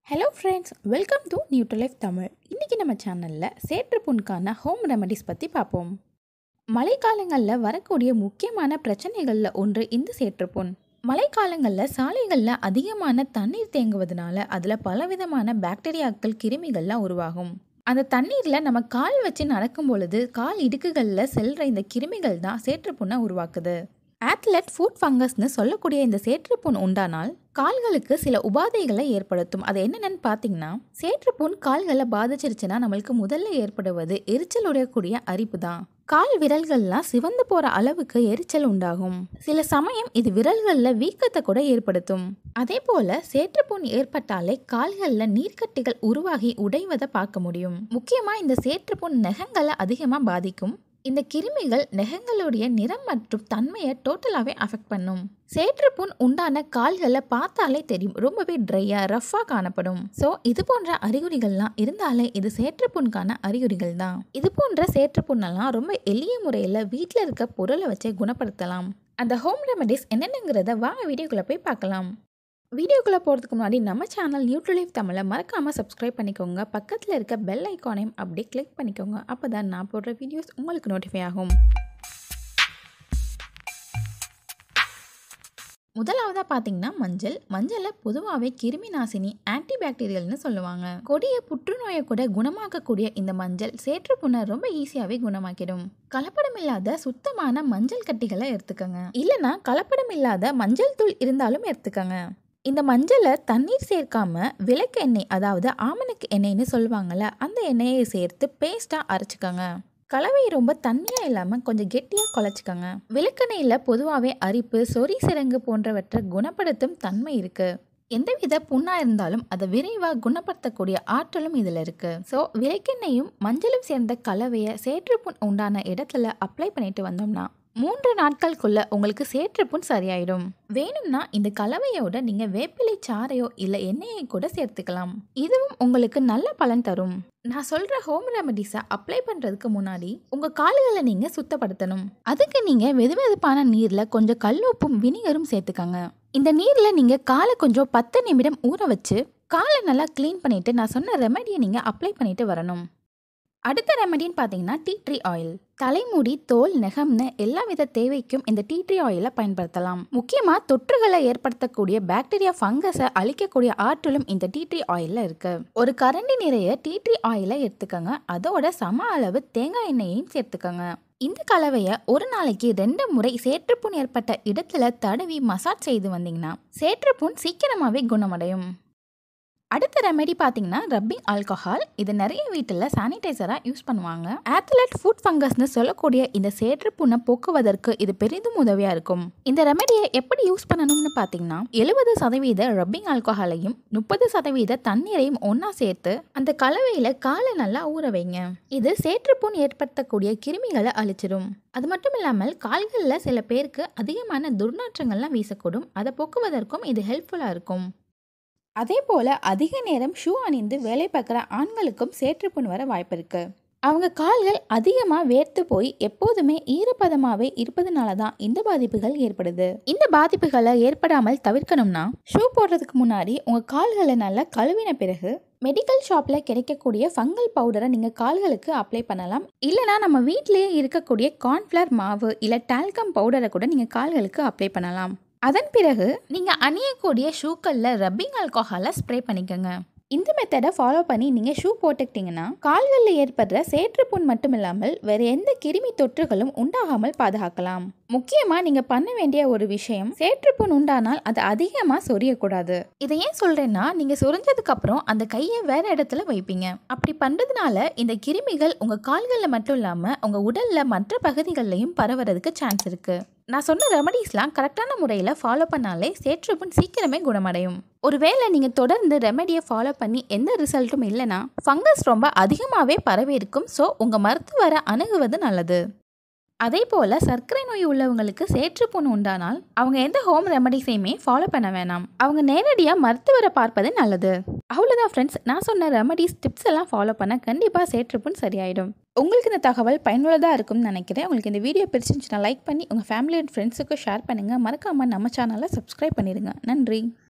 hello friends welcome to Nutralife Tamil இன்றைக்கி நம்ம சேனலில் சேற்றுப்புண்கான ஹோம் ரெமடிஸ் பற்றி பார்ப்போம் மழைக்காலங்களில் வரக்கூடிய முக்கியமான பிரச்சனைகளில் ஒன்று இந்த சேற்றுப்புண் மழைக்காலங்களில் சாலைகளில் அதிகமான தண்ணீர் தேங்குவதனால அதில் பலவிதமான பாக்டீரியாக்கள் கிருமிகள்லாம் உருவாகும் அந்த தண்ணீரில் நம்ம கால் வச்சு நடக்கும் பொழுது கால் இடுக்குகளில் செல்கிற இந்த கிருமிகள் தான் சேற்றுப்புண்ணை உருவாக்குது ஆத்லெட் ஃபுட் ஃபங்கஸ்னு சொல்லக்கூடிய இந்த சேற்றுப்புண் உண்டானால் கால்களுக்கு சில உபாதைகளை ஏற்படுத்தும் அது என்னென்னு பார்த்தீங்கன்னா சேற்றுப்புண் கால்களை பாதிச்சிருச்சுன்னா நம்மளுக்கு முதல்ல ஏற்படுவது எரிச்சல் உடையக்கூடிய அரிப்பு தான் கால் விரல்கள்லாம் சிவந்து போற அளவுக்கு எரிச்சல் உண்டாகும் சில சமயம் இது விரல்களில் வீக்கத்தை கூட ஏற்படுத்தும் அதே போல சேற்றுப்புண் ஏற்பட்டாலே கால்களில் நீர்க்கட்டிகள் உருவாகி உடைவதை பார்க்க முடியும் முக்கியமா இந்த சேற்றுப்புண் நெகங்களை அதிகமாக பாதிக்கும் இந்த கிருமிகள் நெகங்களுடைய நிறம் மற்றும் தன்மையை டோட்டலாகவே அஃபெக்ட் பண்ணும் சேற்றுப்புண் உண்டான கால்களை பார்த்தாலே தெரியும் ரொம்பவே ட்ரையாக ரஃப்பாக காணப்படும் ஸோ இது போன்ற அறிகுறிகள்லாம் இருந்தாலே இது சேற்றுப்புண்கான அறிகுறிகள் தான் இது போன்ற சேற்றுப்புண்ணெல்லாம் ரொம்ப எளிய முறையில் வீட்டில் இருக்க பொருளை வச்சே குணப்படுத்தலாம் அந்த ஹோம் ரெமடிஸ் என்னென்னங்கிறத வாங்க வீடியோக்குள்ளே போய் பார்க்கலாம் வீடியோக்குள்ளே போகிறதுக்கு முன்னாடி நம்ம சேனல் நியூட்ரலைஃப் தமிழை மறக்காமல் சப்ஸ்கிரைப் பண்ணிக்கோங்க பக்கத்தில் இருக்க பெல் ஐக்கானையும் அப்படியே கிளிக் பண்ணிக்கோங்க அப்போ தான் நான் போடுற வீடியோஸ் உங்களுக்கு நோட்டிஃபை ஆகும் முதலாவதாக பார்த்தீங்கன்னா மஞ்சள் மஞ்சளை பொதுவாகவே கிருமி நாசினி ஆன்டிபாக்டீரியல்னு சொல்லுவாங்க கொடிய புற்றுநோயை கூட குணமாக்கக்கூடிய இந்த மஞ்சள் சேற்றுப்புண்ணை ரொம்ப ஈஸியாகவே குணமாக்கிடும் கலப்படம் இல்லாத சுத்தமான மஞ்சள் கட்டிகளை எடுத்துக்கோங்க இல்லைன்னா கலப்படம் இல்லாத மஞ்சள் தூள் இருந்தாலும் எடுத்துக்கோங்க இந்த மஞ்சளை தண்ணீர் சேர்க்காம விளக்கு எண்ணெய் அதாவது ஆமணக்கு எண்ணெய்னு சொல்லுவாங்கள்ல அந்த எண்ணெயை சேர்த்து பேஸ்ட்டாக அரைச்சிக்கோங்க கலவை ரொம்ப தண்ணியாக இல்லாமல் கொஞ்சம் கெட்டியாக குழச்சிக்கோங்க விளக்கெண்ணெயில் பொதுவாகவே அரிப்பு சொறி சிறங்கு போன்றவற்றை குணப்படுத்தும் தன்மை இருக்குது எந்தவித புண்ணாக இருந்தாலும் அதை விரைவாக குணப்படுத்தக்கூடிய ஆற்றலும் இதில் இருக்குது ஸோ விளக்கெண்ணெயும் மஞ்சளும் சேர்ந்த கலவையை சேற்றுப்புண் உண்டான இடத்துல அப்ளை பண்ணிட்டு வந்தோம்னா மூன்று நாட்களுக்குள்ள உங்களுக்கு சேற்றுப்புண் சரியாயிடும் வேணும்னா இந்த கலவையோட நீங்க வேப்பிலை சாறையோ இல்ல எண்ணெயை கூட சேர்த்துக்கலாம் இதுவும் உங்களுக்கு நல்ல பலன் தரும் நான் சொல்ற ஹோம் ரெமடிஸை அப்ளை பண்றதுக்கு முன்னாடி உங்க கால்களை நீங்க சுத்தப்படுத்தணும் அதுக்கு நீங்க வெதுவெதுப்பான நீர்ல கொஞ்சம் கல்லுப்பும் வினிகரும் சேர்த்துக்கங்க இந்த நீர்ல நீங்க காலை கொஞ்சம் பத்து நிமிடம் ஊற வச்சு காலை நல்லா க்ளீன் பண்ணிட்டு நான் சொன்ன ரெமடியை நீங்க அப்ளை பண்ணிட்டு வரணும் அடுத்த ரெமடின்னு பார்த்தீங்கன்னா டீ ட்ரீ ஆயில் தலைமுடி தோல் நெகம்னு எல்லா வித தேவைக்கும் இந்த டீ ட்ரீ ஆயிலை பயன்படுத்தலாம் முக்கியமாக தொற்றுகளை ஏற்படுத்தக்கூடிய பாக்டீரியா ஃபங்கஸை அழிக்கக்கூடிய ஆற்றலும் இந்த டீ ட்ரீ ஆயிலில் இருக்கு ஒரு கரண்டி நிறைய டீ ட்ரீ ஆயிலை எடுத்துக்கோங்க அதோட சம அளவு தேங்காய் எண்ணெயையும் சேர்த்துக்கோங்க இந்த கலவையை ஒரு நாளைக்கு ரெண்டு முறை சேற்றுப்புண் ஏற்பட்ட இடத்துல தடவி மசாஜ் செய்து வந்தீங்கன்னா சேற்றுப்புண் சீக்கிரமாகவே குணமடையும் அடுத்த ரெமெடி பார்த்தீங்கன்னா ரப்பிங் ஆல்கஹால் இது நிறைய வீட்டில் சானிடைசராக யூஸ் பண்ணுவாங்க ஆத்லெட் ஃபுட் ஃபங்கஸ்னு சொல்லக்கூடிய இந்த சேற்றுப்புண்ணை போக்குவதற்கு இது பெரிதும் உதவியாக இருக்கும் இந்த ரெமெடியை எப்படி யூஸ் பண்ணணும்னு பார்த்தீங்கன்னா எழுபது சதவீத ரப்பிங் ஆல்கஹாலையும் முப்பது சதவீத தண்ணீரையும் ஒன்றா சேர்த்து அந்த கலவையில் காலை நல்லா ஊற வைங்க இது சேற்றுப்புண் ஏற்படுத்தக்கூடிய கிருமிகளை அழிச்சிடும் அது மட்டும் இல்லாமல் கால்களில் சில பேருக்கு அதிகமான துர்நாற்றங்கள்லாம் வீசக்கூடும் அதை போக்குவதற்கும் இது ஹெல்ப்ஃபுல்லாக இருக்கும் அதே போல் அதிக நேரம் ஷூ அணிந்து வேலை பார்க்குற ஆண்களுக்கும் சேற்றுப்புண் வர வாய்ப்பு இருக்கு அவங்க கால்கள் அதிகமாக வேர்த்து போய் எப்போதுமே ஈரப்பதமாகவே இருப்பதனால தான் இந்த பாதிப்புகள் ஏற்படுது இந்த பாதிப்புகளை ஏற்படாமல் தவிர்க்கணும்னா ஷூ போடுறதுக்கு முன்னாடி உங்கள் கால்களை நல்லா கழுவின பிறகு மெடிக்கல் ஷாப்பில் கிடைக்கக்கூடிய ஃபங்கல் பவுடரை நீங்கள் கால்களுக்கு அப்ளை பண்ணலாம் இல்லைனா நம்ம வீட்டிலேயே இருக்கக்கூடிய கார்ன்ஃப்ளவர் மாவு இல்லை டால்கம் பவுடரை கூட நீங்கள் கால்களுக்கு அப்ளை பண்ணலாம் அதன் பிறகு நீங்கள் அணியக்கூடிய ஷூக்களில் ரப்பிங் ஆல்கோஹாலை ஸ்ப்ரே பண்ணிக்கோங்க இந்த மெத்தடை ஃபாலோ பண்ணி நீங்கள் ஷூ போட்டுக்கிட்டிங்கன்னா கால்களில் ஏற்படுற சேற்றுப்புண் மட்டும் இல்லாமல் வேறு எந்த கிருமி தொற்றுகளும் உண்டாகாமல் பாதுகாக்கலாம் முக்கியமாக நீங்கள் பண்ண வேண்டிய ஒரு விஷயம் சேற்றுப்புண் உண்டானால் அது அதிகமாக சொரியக்கூடாது இதை ஏன் சொல்கிறேன்னா நீங்கள் சொரிஞ்சதுக்கு அப்புறம் அந்த கையை வேற இடத்துல வைப்பீங்க அப்படி பண்ணுறதுனால இந்த கிருமிகள் உங்கள் கால்களில் மட்டும் இல்லாமல் உங்கள் உடலில் மற்ற பகுதிகளிலையும் பரவுறதுக்கு சான்ஸ் இருக்குது நான் சொன்ன ரெமடிஸ்லாம் கரெக்டான முறையில் ஃபாலோ பண்ணாலே சேற்றுப்புண் சீக்கிரமே குணமடையும் ஒருவேளை நீங்கள் தொடர்ந்து ரெமெடியை ஃபாலோ பண்ணி எந்த ரிசல்ட்டும் இல்லைன்னா ஃபங்கஸ் ரொம்ப அதிகமாகவே பரவி இருக்கும் ஸோ உங்கள் மருத்துவரை அணுகுவது நல்லது அதே போல் சர்க்கரை நோய் உள்ளவங்களுக்கு சேற்றுப்புண் உண்டானால் அவங்க எந்த ஹோம் ரெமடிஸையுமே ஃபாலோ பண்ண வேணாம் அவங்க நேரடியாக மருத்துவரை பார்ப்பது நல்லது அவ்வளோதான் ஃப்ரெண்ட்ஸ் நான் சொன்ன ரெமடிஸ் டிப்ஸ் எல்லாம் ஃபாலோ பண்ண கண்டிப்பாக சேற்றுப்புண் சரியாயிடும் உங்களுக்கு இந்த தகவல் பயனுள்ளதாக இருக்கும்னு நினைக்கிறேன் உங்களுக்கு இந்த வீடியோ பிடிச்சிருந்துச்சுன்னா லைக் பண்ணி உங்கள் ஃபேமிலி அண்ட் ஃப்ரெண்ட்ஸுக்கு ஷேர் பண்ணுங்கள் மறக்காமல் நம்ம சேனலை சப்ஸ்கிரைப் பண்ணிடுங்க நன்றி